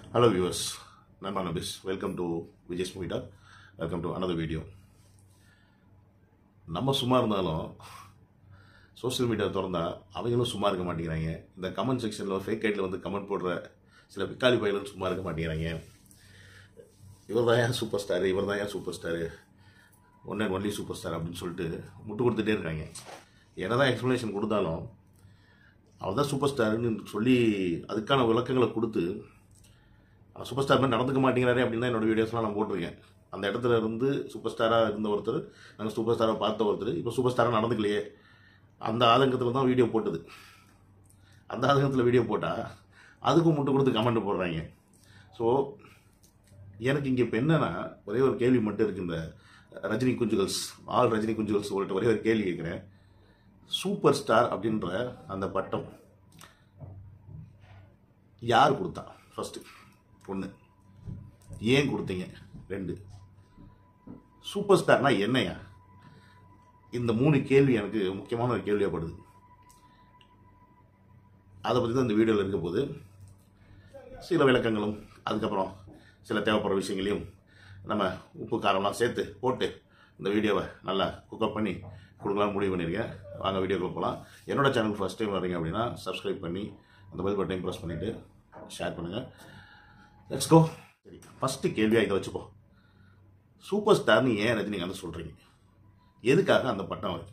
Hello viewers நண்பா நபிஸ் welcome to Vijay's movie talk welcome to another video நம்ம சும்மா இருந்தாலும் சோஷியல் மீடியா திறந்தா அவங்களும் சும்மா இருக்க மாட்டேங்கிறாங்க இந்த கமெண்ட் செக்ஷனில் ஃபேக் ஐட்டில் வந்து கமெண்ட் போடுற சில பிக்காலி பயிலும் சும்மா இருக்க மாட்டேங்கிறாங்க இவர் தான் ஏன் சூப்பர் ஸ்டார் இவர் தான் ஏன் super star one and only super star அப்படின்னு சொல்லிட்டு முட்டு கொடுத்துட்டே இருக்காங்க என்னதான் எக்ஸ்ப்ளனேஷன் கொடுத்தாலும் அவர் தான் சூப்பர் ஸ்டாருன்னு சொல்லி அதுக்கான விளக்கங்களை கொடுத்து அவர் சூப்பர் ஸ்டார் மாதிரி நடந்துக்க மாட்டேங்கிறாரே அப்படின்னு தான் என்னோட வீடியோஸ்லாம் நான் போட்டிருக்கேன் அந்த இடத்துல இருந்து சூப்பர் ஸ்டாராக இருந்த ஒருத்தர் நாங்கள் சூப்பர் ஸ்டாரை பார்த்த ஒருத்தர் இப்போ சூப்பர் ஸ்டாராக நடந்துக்கலையே அந்த ஆதங்கத்தில் தான் வீடியோ போட்டது அந்த ஆதங்கத்தில் வீடியோ போட்டால் அதுக்கும் முட்டு கொடுத்து கமெண்ட் போடுறாங்க ஸோ எனக்கு இங்கே இப்போ என்னன்னா ஒரே ஒரு கேள்வி மட்டும் இருக்கு இந்த ரஜினி குஞ்சுகள்ஸ் ஆல் ரஜினி குஞ்சுகள்ஸ் சொல்லிட்டு ஒரே ஒரு கேள்வி கேட்குறேன் சூப்பர் ஸ்டார் அப்படின்ற அந்த பட்டம் யார் கொடுத்தா ஃபர்ஸ்ட் ஒன்று ஏன் கொடுத்தீங்க ரெண்டு சூப்பர் ஸ்டார்னா என்னையா இந்த மூணு கேள்வி எனக்கு முக்கியமான ஒரு கேள்வியாகப்படுது அதை பற்றி தான் இந்த வீடியோவில் இருக்க போது சில விளக்கங்களும் அதுக்கப்புறம் சில தேவைப்படுற விஷயங்களையும் நம்ம உப்பு காரம்லாம் சேர்த்து போட்டு இந்த வீடியோவை நல்லா குக்கப் பண்ணி கொடுக்கலாம் முடிவு பண்ணியிருக்கேன் வாங்க வீடியோக்குள்ள போகலாம் என்னோட சேனல் ஃபஸ்ட் டைம் வரீங்க அப்படின்னா சப்ஸ்கிரைப் பண்ணி அந்த பெல் பட்டையும் ப்ரெஸ் பண்ணிவிட்டு ஷேர் பண்ணுங்கள் லெட்ஸ் கோ சரி ஃபஸ்ட்டு கேள்வியாக இதை வச்சுப்போம் சூப்பர் ஸ்டார்னு ஏன் ரஜினிகாந்த் சொல்கிறீங்க எதுக்காக அந்த பட்டம் இருக்கு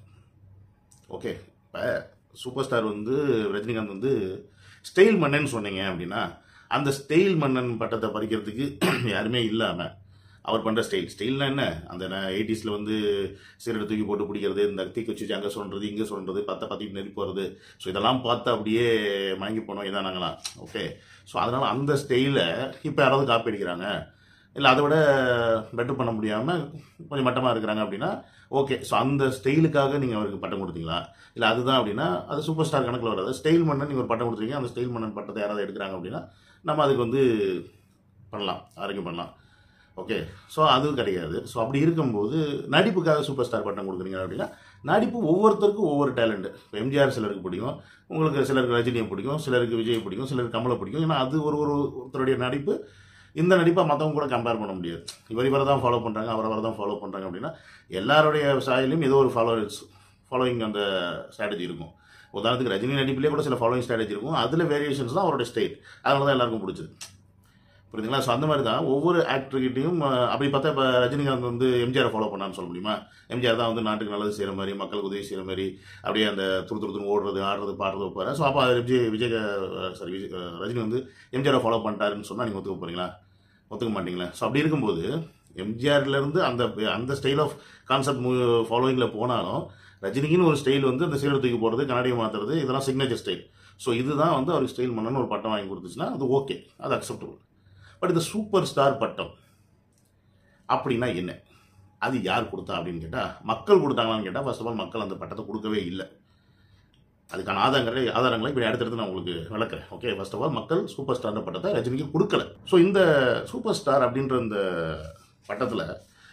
ஓகே இப்போ சூப்பர் ஸ்டார் வந்து ரஜினிகாந்த் வந்து ஸ்டைல் மன்னன் சொன்னீங்க அப்படின்னா அந்த ஸ்டைல் மன்னன் பட்டத்தை பறிக்கிறதுக்கு யாருமே இல்லாமல் அவர் பண்ணுற ஸ்டைல் ஸ்டைல்னா என்ன அந்த எயிட்டிஸில் வந்து சிகரெட் தூக்கி போட்டு பிடிக்கிறது இந்த தீக்குச்சி வச்சு அங்கே சொல்கிறது இங்கே சொல்கிறது பத்த பற்றிட்டு நெறி போகிறது ஸோ இதெல்லாம் பார்த்து அப்படியே மயங்கி போனோம் இதான் நாங்களாம் ஓகே ஸோ அதனால் அந்த ஸ்டைலை இப்போ யாராவது காப்பி அடிக்கிறாங்க இல்லை அதை விட பெட்டர் பண்ண முடியாமல் கொஞ்சம் மட்டமாக இருக்கிறாங்க அப்படின்னா ஓகே ஸோ அந்த ஸ்டைலுக்காக நீங்கள் அவருக்கு பட்டம் கொடுத்தீங்களா இல்லை அதுதான் அப்படின்னா அது சூப்பர் ஸ்டார் கணக்கில் வராது ஸ்டைல் மன்னன் நீங்கள் ஒரு பட்டம் கொடுத்துருக்கீங்க அந்த ஸ்டைல் மன்னன் பட்டத்தை யாராவது எடுக்கிறாங்க அப்படின்னா நம்ம அதுக்கு வந்து பண்ணலாம் ஆரோக்கியம் பண்ணலாம் ஓகே ஸோ அதுவும் கிடையாது ஸோ அப்படி இருக்கும்போது நடிப்புக்காக சூப்பர் ஸ்டார் பட்டம் கொடுக்குறீங்க அப்படின்னா நடிப்பு ஒவ்வொருத்தருக்கும் ஒவ்வொரு டேலண்ட் இப்போ எம்ஜிஆர் சிலருக்கு பிடிக்கும் உங்களுக்கு சிலருக்கு ரஜினியை பிடிக்கும் சிலருக்கு விஜய் பிடிக்கும் சிலருக்கு கமலை பிடிக்கும் ஏன்னா அது ஒரு ஒரு ஒருத்தருடைய நடிப்பு இந்த நடிப்பை மற்றவங்க கூட கம்பேர் பண்ண முடியாது இவர் இவரை தான் ஃபாலோ பண்ணுறாங்க அவர் அவரை தான் ஃபாலோ பண்ணுறாங்க அப்படின்னா எல்லாருடைய சாயிலும் ஏதோ ஒரு ஃபாலோவர்ஸ் ஃபாலோயிங் அந்த ஸ்ட்ராட்டஜி இருக்கும் உதாரணத்துக்கு ரஜினி நடிப்பிலே கூட சில ஃபாலோயிங் ஸ்ட்ராட்டஜி இருக்கும் அதில் வேரியேஷன்ஸ் தான் அவரோட ஸ்டைல் அதனால தான் எல்லாருக்கும் பிடிச்சது புரியுதுங்களா ஸோ அந்த மாதிரி தான் ஒவ்வொரு ஆக்டர்கிட்டையும் அப்படி பார்த்தா இப்போ ரஜினிகாந்த் வந்து எம்ஜிஆர் ஃபாலோ பண்ணான்னு சொல்ல முடியுமா எம்ஜிஆர் தான் வந்து நாட்டுக்கு நல்லது செய்கிற மாதிரி மக்களுக்கு உதவி செய்கிற மாதிரி அப்படியே அந்த துரு துரு துரு ஓடுறது ஆடுறது பாடுறது வைப்பாரு ஸோ அப்போ விஜய் விஜய் சாரி விஜய் ரஜினி வந்து எம்ஜிஆரை ஃபாலோ பண்ணிட்டாருன்னு சொன்னால் நீங்கள் ஒத்துக்க போகிறீங்களா ஒத்துக்க மாட்டீங்களா ஸோ அப்படி இருக்கும்போது எம்ஜிஆர்லேருந்து அந்த அந்த ஸ்டைல் ஆஃப் கான்செப்ட் மூ ஃபாலோயிங்கில் போனாலும் ரஜினிக்குன்னு ஒரு ஸ்டைல் வந்து அந்த சீரட் தூக்கி போடுறது கண்ணாடியை மாற்றுறது இதெல்லாம் சிக்னேச்சர் ஸ்டைல் ஸோ இதுதான் வந்து அவருக்கு ஸ்டைல் பண்ணணும்னு ஒரு பட்டம் வாங்கி கொடுத்துச்சுன்னா அது ஓகே அது அக்செப்டபுள் பட் இந்த சூப்பர் ஸ்டார் பட்டம் அப்படின்னா என்ன அது யார் கொடுத்தா அப்படின்னு கேட்டால் மக்கள் கொடுத்தாங்களான்னு கேட்டால் ஃபர்ஸ்ட் ஆஃப் ஆல் மக்கள் அந்த பட்டத்தை கொடுக்கவே இல்லை அதுக்கான ஆதாரங்களை ஆதாரங்களை இப்படி அடுத்தடுத்து நான் உங்களுக்கு விளக்குறேன் ஓகே ஃபர்ஸ்ட் ஆஃப் ஆல் மக்கள் சூப்பர் ஸ்டார் பட்டத்தை ரஜினிக்கு கொடுக்கல ஸோ இந்த சூப்பர் ஸ்டார் அப்படின்ற இந்த பட்டத்தில்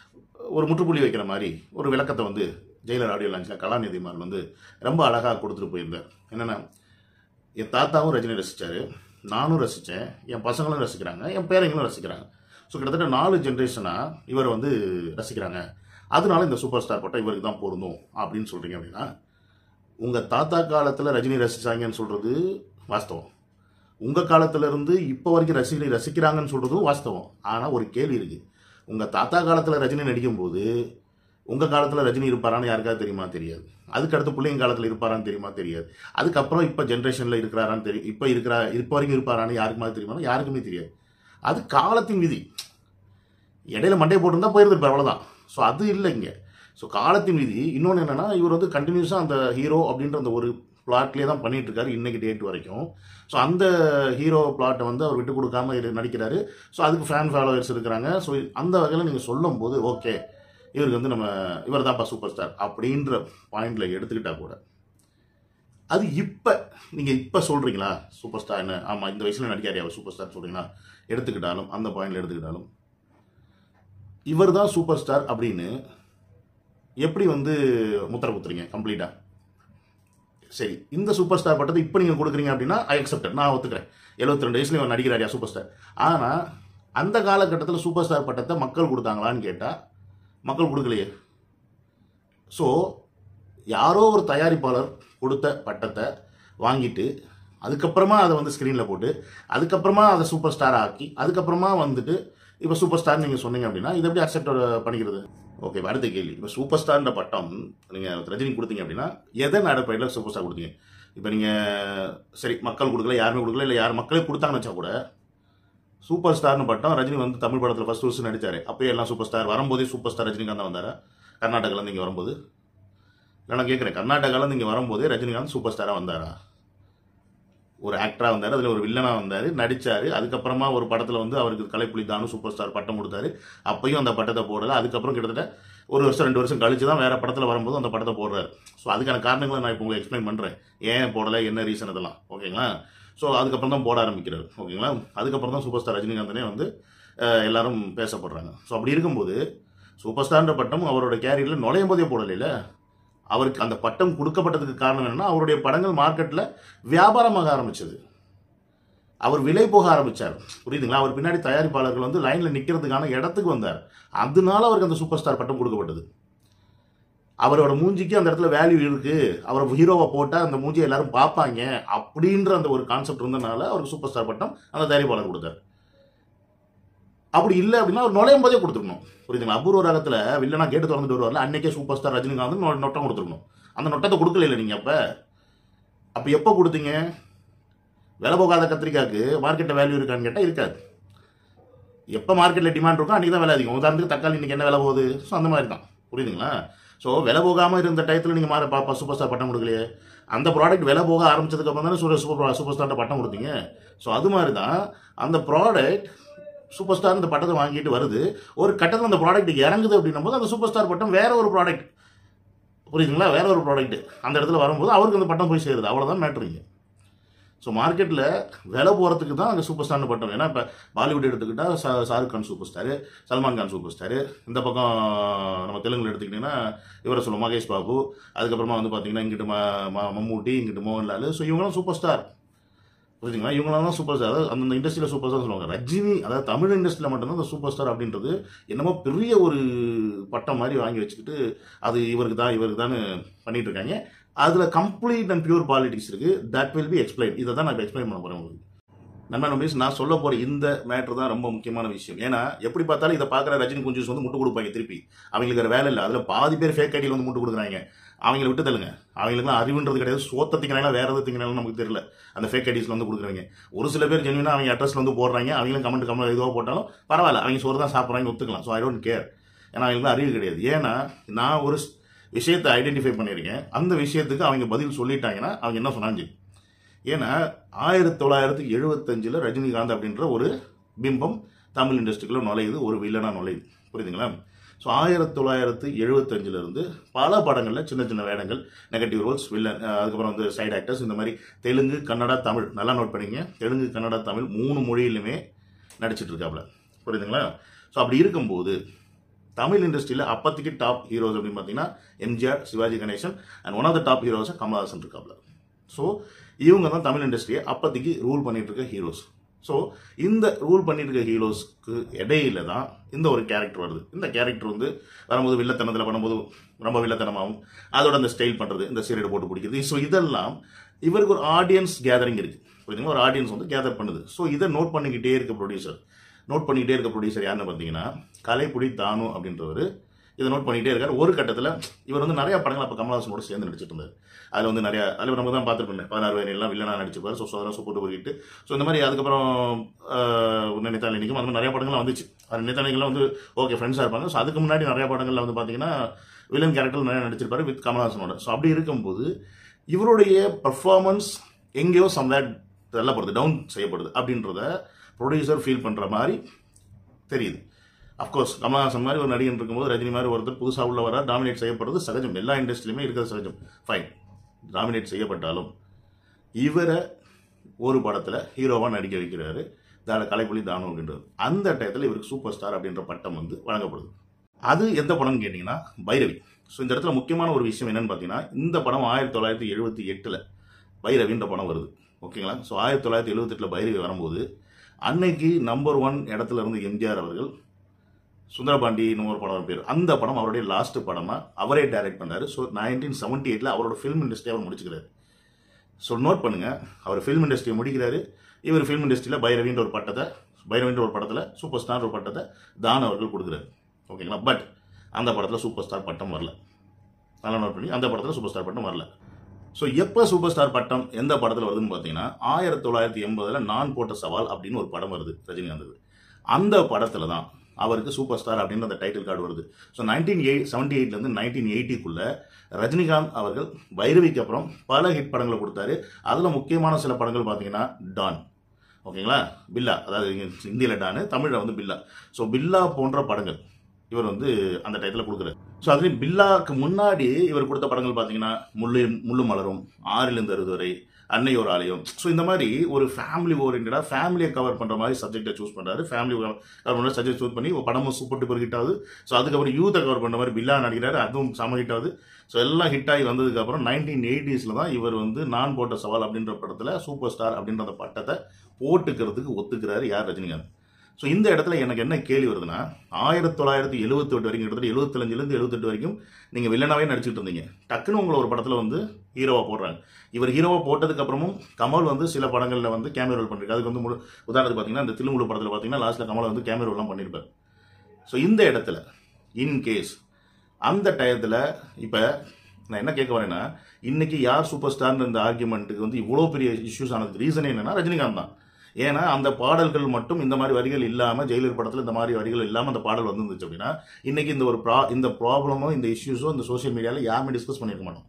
ஒரு முற்றுப்புள்ளி வைக்கிற மாதிரி ஒரு விளக்கத்தை வந்து ஜெயிலர் ஆடியோ லான்ச்சில் கலாநிதி மாறன் வந்து ரொம்ப அழகாக கொடுத்துட்டு போயிருந்தார் என்னென்னா என் தாத்தாவும் ரஜினி ரசித்தார் நானும் ரசித்தேன் என் பசங்களும் ரசிக்கிறாங்க என் பேரங்களும் ரசிக்கிறாங்க ஸோ கிட்டத்தட்ட நாலு ஜென்ரேஷனாக இவர் வந்து ரசிக்கிறாங்க அதனால இந்த சூப்பர் ஸ்டார் பட்டம் இவருக்கு தான் பொருந்தும் அப்படின்னு சொல்கிறீங்க அப்படின்னா உங்கள் தாத்தா காலத்தில் ரஜினி ரசித்தாங்கன்னு சொல்கிறது வாஸ்தவம் உங்கள் காலத்திலேருந்து இப்போ வரைக்கும் ரசிகனை ரசிக்கிறாங்கன்னு சொல்கிறதும் வாஸ்தவம் ஆனால் ஒரு கேள்வி இருக்குது உங்கள் தாத்தா காலத்தில் ரஜினி நடிக்கும்போது உங்கள் காலத்தில் ரஜினி இருப்பாரான்னு யாருக்காவது தெரியுமா தெரியாது அதுக்கு அடுத்து பிள்ளைங்க காலத்தில் இருப்பாரான்னு தெரியுமா தெரியாது அதுக்கப்புறம் இப்போ ஜென்ரேஷனில் இருக்கிறாரான்னு தெரியும் இப்போ இருக்கிறா இப்போ வரைக்கும் இருப்பாரான்னு யாருக்குமா தெரியுமா யாருக்குமே தெரியாது அது காலத்தின் விதி இடையில மண்டையை போட்டிருந்தா போயிருந்திருப்பார் அவ்வளோதான் ஸோ அது இல்லை இங்கே ஸோ காலத்தின் விதி இன்னொன்று என்னென்னா இவர் வந்து கண்டினியூஸாக அந்த ஹீரோ அப்படின்ற அந்த ஒரு பிளாட்லேயே தான் பண்ணிட்டு இருக்காரு இன்னைக்கு டேட் வரைக்கும் ஸோ அந்த ஹீரோ பிளாட்டை வந்து அவர் விட்டு கொடுக்காம இரு- நடிக்கிறாரு ஸோ அதுக்கு ஃபேன் ஃபாலோவர்ஸ் இருக்கிறாங்க ஸோ அந்த வகையில் நீங்கள் சொல்லும் போது ஓகே இவருக்கு வந்து நம்ம இவர் தான்ப்பா சூப்பர் ஸ்டார் அப்படின்ற பாயிண்ட்ல எடுத்துக்கிட்டா கூட அது இப்போ நீங்கள் இப்போ சொல்கிறீங்களா சூப்பர் ஸ்டார் என்ன ஆமாம் இந்த வயசில் நடிக்காரு அவர் சூப்பர் ஸ்டார் சொல்கிறீங்களா எடுத்துக்கிட்டாலும் அந்த பாயிண்ட்ல எடுத்துக்கிட்டாலும் இவர் தான் சூப்பர் ஸ்டார் அப்படின்னு எப்படி வந்து முத்திர குத்துறீங்க கம்ப்ளீட்டாக சரி இந்த சூப்பர் ஸ்டார் பட்டத்தை இப்போ நீங்கள் கொடுக்குறீங்க அப்படின்னா ஐ அக்செப்டட் நான் ஒத்துக்கிறேன் எழுபத்தி ரெண்டு வயசுல இவர் நடிக்கிறாரியா சூப்பர் ஸ்டார் ஆனால் அந்த காலகட்டத்தில் சூப்பர் ஸ்டார் பட்டத்தை மக்கள் கொடுத்தாங்களான்னு கேட்டால் மக்கள் கொடுக்கலையே ஸோ யாரோ ஒரு தயாரிப்பாளர் கொடுத்த பட்டத்தை வாங்கிட்டு அதுக்கப்புறமா அதை வந்து ஸ்க்ரீனில் போட்டு அதுக்கப்புறமா அதை சூப்பர் ஸ்டார் ஆக்கி அதுக்கப்புறமா வந்துட்டு இப்போ சூப்பர் ஸ்டார் நீங்கள் சொன்னீங்க அப்படின்னா இது எப்படி அக்செப்ட் பண்ணிக்கிறது ஓகே இப்ப அடுத்த கேள்வி இப்போ சூப்பர் ஸ்டார்ன்ற பட்டம் நீங்கள் ரஜினி கொடுத்தீங்க அப்படின்னா எதன் அடிப்படையில் சூப்பர் ஸ்டார் கொடுத்தீங்க இப்போ நீங்கள் சரி மக்கள் கொடுக்கல யாருமே கொடுக்கல இல்லை யார் மக்களே கொடுத்தாங்கன்னு வச்சா கூட சூப்பர் ஸ்டார்னு பட்டம் ரஜினி வந்து தமிழ் படத்தில் ஃபர்ஸ்ட் வருஷம் நடிச்சாரு அப்பயே எல்லாம் சூப்பர் ஸ்டார் வரும்போதே சூப்பர் ஸ்டார் ரஜினிகாந்த் தான் வந்தாரா கர்நாடகாலேருந்து இங்கே வரும்போது இல்லை நான் கேட்குறேன் கர்நாடகாலேருந்து இங்கே வரும்போதே ரஜினிகாந்த் சூப்பர் ஸ்டாராக வந்தாரா ஒரு ஆக்டராக வந்தார் அதில் ஒரு வில்லனாக வந்தார் நடித்தார் அதுக்கப்புறமா ஒரு படத்தில் வந்து அவருக்கு கலைப்புலி தானு சூப்பர் ஸ்டார் பட்டம் கொடுத்தாரு அப்பயும் அந்த பட்டத்தை போடலை அதுக்கப்புறம் கிட்டத்தட்ட ஒரு வருஷம் ரெண்டு வருஷம் கழிச்சு தான் வேறு படத்தில் வரும்போது அந்த படத்தை போடுறாரு ஸோ அதுக்கான காரணங்களை நான் இப்போ உங்களுக்கு எக்ஸ்பிளைன் பண்ணுறேன் ஏன் போடலை என்ன ரீசன் இதெல்லாம் ஓகேங்களா ஸோ அதுக்கப்புறம் தான் போட ஆரம்பிக்கிறார் ஓகேங்களா அதுக்கப்புறம் தான் சூப்பர் ஸ்டார் ரஜினிகாந்தனே வந்து அஹ், எல்லாரும் பேசப்படுறாங்க ஸோ அப்படி இருக்கும்போது சூப்பர் ஸ்டார்ன்ற பட்டம் அவரோட கேரியரில் நுழையும் போதே போடலைல அவருக்கு அந்த பட்டம் கொடுக்கப்பட்டதுக்கு காரணம் என்னன்னா அவருடைய படங்கள் மார்க்கெட்டில் வியாபாரமாக ஆரம்பிச்சது அவர் விலை போக ஆரம்பிச்சார் புரியுதுங்களா அவர் பின்னாடி தயாரிப்பாளர்கள் வந்து லைன்ல நிக்கிறதுக்கான இடத்துக்கு வந்தார் அதனால அவருக்கு அந்த சூப்பர் ஸ்டார் பட்டம் கொடுக்கப்பட்டது அவரோட மூஞ்சிக்கு அந்த இடத்துல வேல்யூ இருக்கு அவர் ஹீரோவை போட்டா அந்த மூஞ்சியை எல்லாரும் பார்ப்பாங்க அப்படின்ற அந்த ஒரு கான்செப்ட் இருந்தனால அவருக்கு சூப்பர் ஸ்டார் பட்டம் அந்த தயாரிப்பாளர் கொடுத்தார் அப்படி இல்லை அப்படின்னா அவர் நுழையும் போதே கொடுத்துருக்கணும் புரியுதுங்களா அபூர்வ ராகத்துல வில்லனா கேட்டு திறந்துட்டு வருவார்ல அன்னைக்கே சூப்பர் ஸ்டார் ரஜினிகாந்த் நொ- நொட்டம் கொடுத்துருக்கணும் அந்த நொட்டத்தை கொடுக்கல இல்லை நீங்க அப்ப அப்ப எப்போ கொடுத்தீங்க விலை போகாத கத்திரிக்காய்க்கு மார்க்கெட்டில் வேல்யூ இருக்கான்னு கேட்டால் இருக்காது எப்போ மார்க்கெட்டில் டிமாண்ட் இருக்கோ அன்றைக்கி தான் விலை அதிகம் உதாரணத்துக்கு தக்காளி இன்னைக்கு என்ன விலை போகுது ஸோ அந்த மாதிரி தான் புரியுதுங்களா ஸோ விலை போகாமல் இருந்த டயத்தில் நீங்கள் மாற பாப்பா சூப்பர் ஸ்டார் பட்டம் கொடுக்கலையே அந்த ப்ராடக்ட் விலை போக ஆரம்பிச்சதுக்கு அப்புறம் தானே சூப்பர் சூப்பர் சூப்பர் ஸ்டார்ட்ட பட்டம் கொடுத்தீங்க ஸோ அது மாதிரி தான் அந்த ப்ராடக்ட் சூப்பர் ஸ்டார் இந்த பட்டத்தை வாங்கிட்டு வருது ஒரு கட்டத்தில் அந்த ப்ராடக்ட் இறங்குது அப்படின்னும் போது அந்த சூப்பர் ஸ்டார் பட்டம் வேற ஒரு ப்ராடக்ட் புரியுதுங்களா வேற ஒரு ப்ராடக்ட் அந்த இடத்துல வரும்போது அவருக்கு அந்த பட்டம் போய் சேருது அவ்வளோதான் மேட்ருங்க ஸோ மார்க்கெட்டில் விலை போகிறதுக்கு தான் அங்கே சூப்பர் ஸ்டார்னு பட்டம் ஏன்னா இப்போ பாலிவுட் எடுத்துக்கிட்டால் சா Shahrukh Khan super star Salman Khan super star இந்த பக்கம் நம்ம தெலுங்குல எடுத்துக்கிட்டிங்கன்னா இவரை சொல்லுவோம் மகேஷ் பாபு அதுக்கப்புறமா வந்து பார்த்தீங்கன்னா இங்கிட்டு ம ம- மம்மூட்டி இங்கிட்டு மோகன்லால் ஸோ இவங்களாம் சூப்பர் ஸ்டார் புரியுதுங்களா இவங்களாம் தான் சூப்பர் ஸ்டார் அதாவது அந்தந்த இண்டஸ்ட்ரியில் சூப்பர் ஸ்டார் சொல்லுவாங்க ரஜினி அதாவது தமிழ் இண்டஸ்ட்ரியில் மட்டும்தான் அந்த சூப்பர் ஸ்டார் அப்படின்றது என்னமோ பெரிய ஒரு பட்டம் மாதிரி வாங்கி வச்சுக்கிட்டு அது இவருக்கு தான் இவருக்கு தான் பண்ணிட்டு இருக்காங்க அதில் கம்ப்ளீட் அண்ட் பியூர் பாலிடிக்ஸ் இருக்கு தட் வில் பி எக்ஸ்பிளைன் இதை தான் நான் இப்போ எக்ஸ்பிளைன் பண்ண போகிறேன் உங்களுக்கு நண்பா நம்பீஸ் நான் சொல்ல போற இந்த மேட்ரு தான் ரொம்ப முக்கியமான விஷயம் ஏன்னா எப்படி பார்த்தாலும் இதை பார்க்குற ரஜினி குஞ்சூஸ் வந்து முட்டு கொடுப்பாங்க திருப்பி அவங்களுக்கு வேற வேலை இல்லை அதில் பாதி பேர் ஃபேக் ஐடியில் வந்து முட்டு கொடுக்குறாங்க அவங்கள விட்டு தள்ளுங்க அவங்களுக்குலாம் அறிவுன்றது கிடையாது சோத்த திங்கிறாங்களா வேற எது திங்கிறாங்களா நமக்கு தெரியல அந்த ஃபேக் ஐடிஸ்ல வந்து கொடுக்குறாங்க ஒரு சில பேர் ஜென்யூனா அவங்க அட்ரஸ்ல வந்து போடுறாங்க அவங்களும் கமெண்ட் கமெண்ட் இதுவாக போட்டாலும் பரவாயில்ல அவங்க சோறு தான் சாப்பிட்றாங்க ஒத்துக்கலாம் ஸோ ஐ டோன்ட் கேர் ஏன்னா அவங்களுக்கு அறிவு கிடையாது ஏன்னா நான் ஒரு விஷயத்தை ஐடென்டிஃபை பண்ணியிருக்கேன் அந்த விஷயத்துக்கு அவங்க பதில் சொல்லிட்டாங்கன்னா அவங்க என்ன சொன்னாங்க ஏன்னா ஆயிரத்தி தொள்ளாயிரத்தி எழுபத்தஞ்சில் ரஜினிகாந்த் அப்படின்ற ஒரு பிம்பம் தமிழ் இண்டஸ்ட்ரிக்குள்ள நுழையுது ஒரு வில்லனா நுழையுது புரியுதுங்களா ஸோ ஆயிரத்தி தொள்ளாயிரத்தி எழுபத்தஞ்சில இருந்து பல படங்களில் சின்ன சின்ன வேடங்கள் நெகட்டிவ் ரோல்ஸ் வில்லன் அஹ் அதுக்கப்புறம் வந்து சைடு ஆக்டர்ஸ் இந்த மாதிரி தெலுங்கு கன்னடா தமிழ் நல்லா நோட் பண்ணிக்கங்க தெலுங்கு கன்னடா தமிழ் மூணு மொழியிலுமே நடிச்சிட்டு இருக்காப்புல புரியுதுங்களா ஸோ அப்படி இருக்கும்போது தமிழ் இண்டஸ்ட்ரியில் அப்போதைக்கு டாப் ஹீரோஸ் அப்படின்னு பார்த்தீங்கன்னா MGR Sivaji Ganesan and one of the top heroes Kamal Haasan இருக்காப்புல ஸோ இவங்க தான் தமிழ் இண்டஸ்ட்ரியை அப்போதைக்கு ரூல் பண்ணிட்டு இருக்க ஹீரோஸ் ஸோ இந்த ரூல் பண்ணிட்டு இருக்க ஹீரோஸ்க்கு இடையில தான் இந்த ஒரு கேரக்டர் வருது இந்த கேரக்டர் வந்து வரும்போது வில்லத்தனத்தில் பண்ணும்போது ரொம்ப வில்லத்தனமாகவும் அதோட அந்த ஸ்டைல் பண்ணுறது இந்த சீரியட் போட்டு பிடிக்கிறது ஸோ இதெல்லாம் இவருக்கு ஒரு ஆடியன்ஸ் கேதரிங் இருக்கு புரியுதுங்களா ஒரு ஆடியன்ஸ் வந்து கேதர் பண்ணுது ஸோ இதை நோட் பண்ணிக்கிட்டே இருக்க ப்ரொடியூசர் நோட் பண்ணிக்கிட்டே இருக்க ப்ரொடியூசர் யாருன்னு பார்த்தீங்கன்னா கலைப்புடி தானு அப்படின்றவர் இதை நோட் பண்ணிக்கிட்டே இருக்காரு ஒரு கட்டத்தில் இவர் வந்து நிறைய படங்கள் அப்போ கமல்ஹாசனோட சேர்ந்து நடிச்சிட்டு இருந்தார் அதில் வந்து நிறைய அதில் நம்ம தான் பார்த்துருப்பேன் பதினாறு வயதிலாம் வில்லனா நடிச்சிருப்பார் ஸோ சோதனை சூப்பர் டூப்பர் ஹிட் ஸோ இந்த மாதிரி அதுக்கப்புறம் ஆஹ், நினைத்தால் நிற்கும் அந்த மாதிரி நிறைய படங்கள்லாம் வந்துச்சு அது நினைத்தாளிகள்லாம் வந்து ஓகே ஃப்ரெண்ட்ஸாக இருப்பாங்க ஸோ அதுக்கு முன்னாடி நிறைய படங்கள்ல வந்து பார்த்தீங்கன்னா வில்லன் கேரக்டர் நிறைய நடிச்சிருப்பாரு வித் கமல்ஹாசனோட ஸோ அப்படி இருக்கும்போது இவருடைய பர்ஃபார்மன்ஸ் எங்கேயோ சம்வேர் தள்ளப்படுது டவுன் செய்யப்படுது அப்படின்றத ப்ரொடியூசர் ஃபீல் பண்ணுற மாதிரி தெரியுது அஃப்கோர்ஸ் கமல்ஹாசன் மாதிரி ஒரு நடிகன் இருக்கும்போது ரஜினி மாதிரி ஒருத்தர் புதுசாக உள்ள வர டாமினேட் செய்யப்படுறது சகஜம் எல்லா இண்டஸ்ட்ரியிலுமே இருக்கிறது சகஜம் ஃபைன் டாமினேட் செய்யப்பட்டாலும் இவரை ஒரு படத்தில் ஹீரோவாக நடிக்க வைக்கிறாரு தான கலைப்புலி தானு அப்படின்றது அந்த டயத்தில் இவருக்கு சூப்பர் ஸ்டார் அப்படின்ற பட்டம் வந்து வழங்கப்படுது அது எந்த படம்னு கேட்டிங்கன்னா பைரவி ஸோ இந்த இடத்துல முக்கியமான ஒரு விஷயம் என்னன்னு பார்த்தீங்கன்னா இந்த படம் ஆயிரத்தி தொள்ளாயிரத்தி எழுபத்தி எட்டில் பைரவின்ற படம் வருது ஓகேங்களா ஸோ ஆயிரத்தி தொள்ளாயிரத்தி எழுபத்தெட்டில் பைரவி வரும்போது அன்னைக்கு நம்பர் ஒன் இடத்துல இருந்து எம்ஜிஆர் அவர்கள் சுந்தரபாண்டி இன்னொரு படம் பேர் அந்த படம் அவருடைய லாஸ்ட் படமா அவரே டைரக்ட் பண்ணாரு ஸோ நைன்டீன் செவன்டி எயிட்ல அவரோட ஃபிலிம் இண்டஸ்ட்ரி அவர் முடிச்சுக்கிறாரு ஸோ நோட் பண்ணுங்க அவர் ஃபிலிம் இண்டஸ்ட்ரியை முடிக்கிறாரு இவர் ஃபிலிம் இண்டஸ்ட்ரியில் பைரவின்ற ஒரு பட்டத்தை பைரவின்ற ஒரு படத்தில் சூப்பர் ஸ்டார் ஒரு பட்டத்தை தான அவர்கள் கொடுக்குறாரு ஓகேங்களா பட் அந்த படத்தில் சூப்பர் ஸ்டார் பட்டம் வரல நல்லா நோட் பண்ணி அந்த படத்தில் சூப்பர் ஸ்டார் பட்டம் வரல ஸோ எப்போ சூப்பர் ஸ்டார் பட்டம் எந்த படத்தில் வருதுன்னு பார்த்தீங்கன்னா ஆயிரத்தி தொள்ளாயிரத்தி எண்பதில் நான் போட்ட சவால் அப்படின்னு ஒரு படம் வருது ரஜினிகாந்த் அந்த படத்தில் தான் அவருக்கு சூப்பர் ஸ்டார் அப்படின்ற அந்த டைட்டில் கார்டு வருது ஸோ நைன்டீன் எயிட் செவன்டி எயிட்லேருந்து நைன்டீன் எயிட்டிக்குள்ள ரஜினிகாந்த் அவர்கள் பைரவிக்கு அப்புறம் பல ஹிட் படங்களை கொடுத்தாரு அதில் முக்கியமான சில படங்கள் பார்த்தீங்கன்னா டான் ஓகேங்களா பில்லா அதாவது இந்தியில் டானு தமிழில் வந்து பில்லா ஸோ பில்லா போன்ற படங்கள் இவர் வந்து அந்த டயத்தில் கொடுக்குறாரு ஸோ அதுலேயும் பில்லாக்கு முன்னாடி இவர் கொடுத்த படங்கள் பார்த்தீங்கன்னா முள்ளு முள்ளு மலரும் ஆறிலிருந்து அறுபது வரை அன்னை ஒரு ஆலயம் ஸோ இந்த மாதிரி ஒரு ஃபேமிலி ஓரியன்டாக ஃபேமிலியை கவர் பண்ணுற மாதிரி சப்ஜெக்டை சூஸ் பண்ணுறாரு ஃபேமிலி கவர் பண்ணுற சப்ஜெக்ட் சூஸ் பண்ணி ஒரு படமும் சூப்பர் டூப்பர் ஹிட் ஆகுது ஸோ அதுக்கப்புறம் யூத்தை கவர் பண்ணுற மாதிரி பில்லா நடிக்கிறாரு அதுவும் செம ஹிட் ஆகுது ஸோ எல்லாம் ஹிட் ஆகி வந்ததுக்கப்புறம் நைன்டீன் எயிட்டிஸில் தான் இவர் வந்து நான் போட்ட சவால் அப்படின்ற படத்தில் சூப்பர் ஸ்டார் அப்படின்ற அந்த பட்டத்தை போட்டுக்கிறதுக்கு ஒத்துக்கிறாரு யார் ரஜினிகாந்த் ஸோ இந்த இடத்துல எனக்கு என்ன கேள்வி வருதுன்னா ஆயிரத்தி தொள்ளாயிரத்தி எழுபத்தி எட்டு வரைக்கும் கிட்டத்தட்ட எழுபத்தஞ்சிலேருந்து எழுபத்தெட்டு வரைக்கும் நீங்கள் வில்லனாவே நடிச்சிட்டு இருந்தீங்க டக்குன்னு உங்களை ஒரு படத்தில் வந்து ஹீரோவாக போடுறாங்க இவர் ஹீரோவாக போட்டதுக்கு அப்புறமும் கமல் வந்து சில படங்களில் வந்து கேமரா ரோல் பண்ணிருக்கு அதுக்கு வந்து முழு உதாரணத்துக்கு பார்த்தீங்கன்னா இந்த தில்லுமுழு படத்தில் பார்த்தீங்கன்னா லாஸ்ட்டில் கமல் வந்து கேமரா ரோல்லாம் பண்ணியிருப்பார் ஸோ இந்த இடத்துல இன் கேஸ் அந்த டயத்தில் இப்போ நான் என்ன கேட்க வரேன்னா இன்னைக்கு யார் சூப்பர் ஸ்டார்னு இந்த ஆர்குமெண்ட்டுக்கு வந்து இவ்வளோ பெரிய இஷ்யூஸ் ஆனதுக்கு ரீசன் என்னன்னா ரஜினிகாந்த் தான் ஏன்னா அந்த பாடல்கள் மட்டும் இந்த மாதிரி வரிகள் இல்லாமல் ஜெயிலர் படத்தில் இந்த மாதிரி வரிகள் இல்லாமல் அந்த பாடல் வந்துருந்துச்சு அப்படின்னா இன்னைக்கு இந்த ஒரு ப்ரா இந்த ப்ராப்ளமோ இந்த இஷ்யூஸோ இந்த சோஷியல் மீடியாவில் யாருமே டிஸ்கஸ் பண்ணியிருக்க மாட்டோம்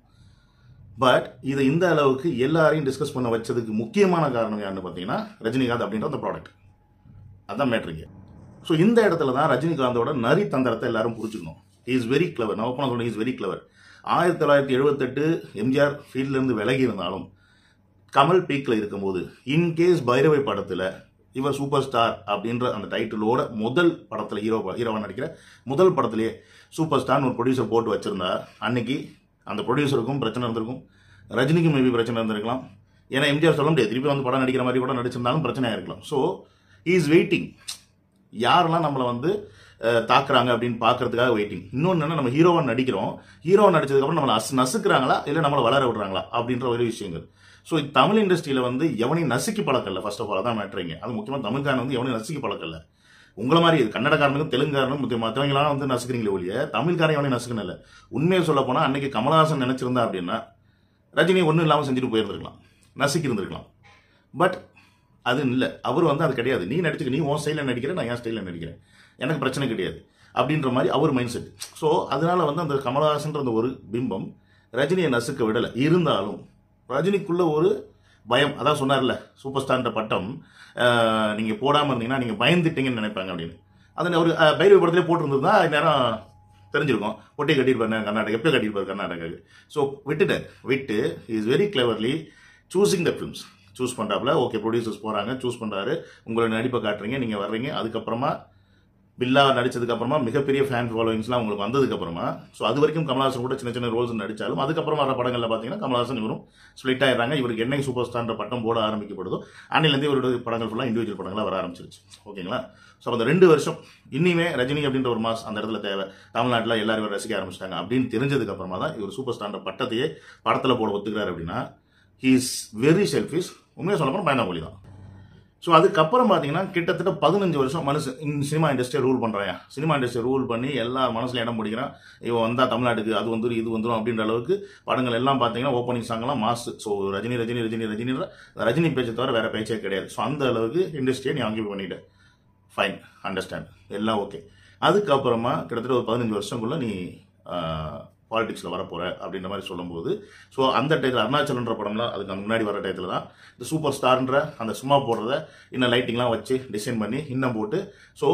பட் இதை இந்த அளவுக்கு எல்லாரையும் டிஸ்கஸ் பண்ண வச்சதுக்கு முக்கியமான காரணம் யாருன்னு பார்த்தீங்கன்னா ரஜினிகாந்த் அப்படின்ற அந்த ப்ராடக்ட் அதான் மேட்ரிங்க ஸோ இந்த இடத்துல தான் ரஜினிகாந்தோட நரி தந்திரத்தை எல்லாரும் புரிஞ்சுக்கணும் இஸ் வெரி கிளவர் நான் ஓப்பனாக சொல்றேன் இஸ் வெரி கிளவர் ஆயிரத்தி தொள்ளாயிரத்தி எழுபத்தெட்டு எம்ஜிஆர் ஃபீல்ட்லேருந்து விலகி இருந்தாலும் கமல் பீக்கில் இருக்கும்போது இன்கேஸ் பைரவை படத்தில் இவர் சூப்பர் ஸ்டார் அப்படின்ற அந்த டைட்டிலோட முதல் படத்தில் ஹீரோ ஹீரோவா நடிக்கிற முதல் படத்திலேயே சூப்பர் ஸ்டார்னு ஒரு ப்ரொடியூசர் போட்டு வச்சிருந்தா அன்னைக்கு அந்த ப்ரொடியூசருக்கும் பிரச்சனை இருந்திருக்கும் ரஜினிக்கும் மேபி பிரச்சனை இருந்திருக்கலாம் ஏன்னா எம்ஜிஆர் சொல்ல முடியாது திருப்பி வந்து படம் நடிக்கிற மாதிரி கூட நடிச்சிருந்தாலும் பிரச்சனையாக இருக்கலாம் ஸோ இஸ் வெயிட்டிங் யாரெல்லாம் நம்மளை வந்து அஹ், தாக்குறாங்க அப்படின்னு பார்க்கறதுக்காக வெயிட்டிங் இன்னொன்று என்ன நம்ம ஹீரோவா நடிக்கிறோம் ஹீரோவா நடிச்சதுக்கப்புறம் நம்மளை அஸ் நசுக்கிறாங்களா இல்லை நம்மளை வளர விடுறாங்களா அப்படின்ற ஒரு விஷயங்கள் ஸோ தமிழ் இண்டஸ்ட்ரியில் வந்து எவனையும் நசுக்கி பழக்கல ஃபர்ஸ்ட் ஆஃப் ஆல் அதான் மேட்ரிங்க அது முக்கியமாக தமிழ்காரன் வந்து எவனையும் நசுக்கி பழக்கல உங்களை மாதிரி இது கன்னடக்காரனுக்கும் தெலுங்குக்காரனுக்கும் மத்த- மற்றவங்களாம் வந்து நசுக்கிறீங்களே ஒழிய தமிழ்காரன் எவனையும் நசுக்கணும் இல்லை உண்மையை சொல்ல போனால் அன்னைக்கு கமலஹாசன் நினைச்சிருந்தா அப்படின்னா ரஜினி ஒன்றும் இல்லாமல் செஞ்சுட்டு போயிருந்திருக்கலாம் நசுக்கி இருந்திருக்கலாம் பட் அது இல்லை அவர் வந்து அது கிடையாது நீ நடிச்சுக்க நீ உன் ஸ்டைலில் நடிக்கிற நான் என் ஸ்டைலில் நடிக்கிறேன் எனக்கு பிரச்சனை கிடையாது அப்படின்ற மாதிரி அவர் மைண்ட் செட் ஸோ அதனால வந்து அந்த கமலஹாசன்ற அந்த ஒரு பிம்பம் ரஜினியை நசுக்க விடலை இருந்தாலும் ரஜினிக்குள்ள ஒரு பயம் அதான் சொன்னார்ல சூப்பர் ஸ்டார்ன்ற பட்டம் அஹ், நீங்க போடாம இருந்தீங்கன்னா நீங்க பயந்துட்டீங்கன்னு நினைப்பாங்க அப்படின்னு அது ஒரு அஹ், பைரவி படத்திலே போட்டிருந்தா நேரம் தெரிஞ்சிருக்கும் ஒட்டி கட்டியிருப்பாரு கர்நாடகா எப்போ கட்டியிருப்பாரு கர்நாடகாவுக்கு ஸோ விட்டுட்டார் விட்டு is very cleverly choosing the films choose பண்ணுறாப்புல ஓகே ப்ரொடியூசர்ஸ் போகிறாங்க சூஸ் பண்ணுறாரு உங்களோட நடிப்பை காட்டுறீங்க நீங்கள் வர்றீங்க அதுக்கப்புறமா பில்லா நடிச்சதுக்கு அப்புறமா மிகப்பெரிய ஃபேன் ஃபாலோவிங்ஸ்லாம் உங்களுக்கு வந்ததுக்கு அப்புறமா ஸோ அது வரைக்கும் கமல்ஹாசன் கூட சின்ன சின்ன ரோல்ஸ் நடிச்சாலும் அதுக்கப்புறம் வர படங்களில் பார்த்தீங்கன்னா கமல்ஹாசன் இவரும் ஸ்ப்ளிட் ஆயிடுறாங்க இவருக்கு என்னைக்கு சூப்பர் ஸ்டார்ன்ற பட்டம் போட ஆரம்பிக்கப்படுதோ அன்னிலேருந்து இவருடைய படங்கள் ஃபுல்லாக இண்டிவிஜுவல் படங்களாக வர ஆரம்பிச்சிருச்சு ஓகேங்களா ஸோ அந்த ரெண்டு வருஷம் இனிமே ரஜினி அப்படின்ற ஒரு மாஸ் அந்த இடத்துல தேவை தமிழ்நாட்டில் எல்லாரும் இவரை ரசிக்க ஆரம்பிச்சிட்டாங்க அப்படின்னு தெரிஞ்சதுக்கு அப்புறமா தான் இவர் சூப்பர் ஸ்டார்ன்ற பட்டத்தையே படத்தில் போட ஒத்துக்கிறாரு அப்படின்னா ஹீ இஸ் வெரி செல்ஃபிஷ் உண்மையாக சொல்ல போனால் பயந்தாமொழி தான் ஸோ அதுக்கப்புறம் பார்த்தீங்கன்னா கிட்டத்தட்ட பதினஞ்சு வருஷம் மனுஷன் இந்த சினிமா இண்டஸ்ட்ரியை ரூல் பண்ணுறான் சினிமா இண்டஸ்ட்ரியை ரூல் பண்ணி எல்லா மனசுல இடம் பிடிக்கிறான் இவன் வந்தால் தமிழ்நாட்டுக்கு அது வந்துடும் இது வந்துடும் அப்படின்ற அளவுக்கு படங்கள் எல்லாம் பார்த்தீங்கன்னா ஓப்பனிங் சாங்லாம் மாஸ் ஸோ ரஜினி ரஜினி ரஜினி ரஜினின்ற ரஜினி பேச்சை தவிர வேற பேச்சே கிடையாது ஸோ அந்த அளவுக்கு இண்டஸ்ட்ரியை நீ ஆக்கியூ பண்ணிட்ட ஃபைன் அண்டர்ஸ்டாண்ட் எல்லாம் ஓகே அதுக்கப்புறமா கிட்டத்தட்ட ஒரு பதினஞ்சு வருஷங்குள்ள நீ பாலிடிக்ஸில் வரப்போற அப்படின்ற மாதிரி சொல்லும்போது ஸோ அந்த டயத்தில் அருணாச்சலன்ற படம்லாம் அதுக்கு முன்னாடி வர டயத்தில் தான் இந்த சூப்பர் ஸ்டார்ன்ற அந்த சும்மா போடுறத இன்னும் லைட்டிங்லாம் வச்சு டிசைன் பண்ணி இன்னும் போட்டு ஸோ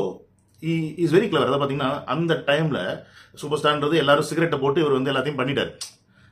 இஸ் வெரி கிளவர் அதாவது பார்த்தீங்கன்னா அந்த டைமில் சூப்பர் ஸ்டார்ன்றது எல்லாரும் சிகரெட்டை போட்டு இவர் வந்து எல்லாத்தையும் பண்ணிட்டார்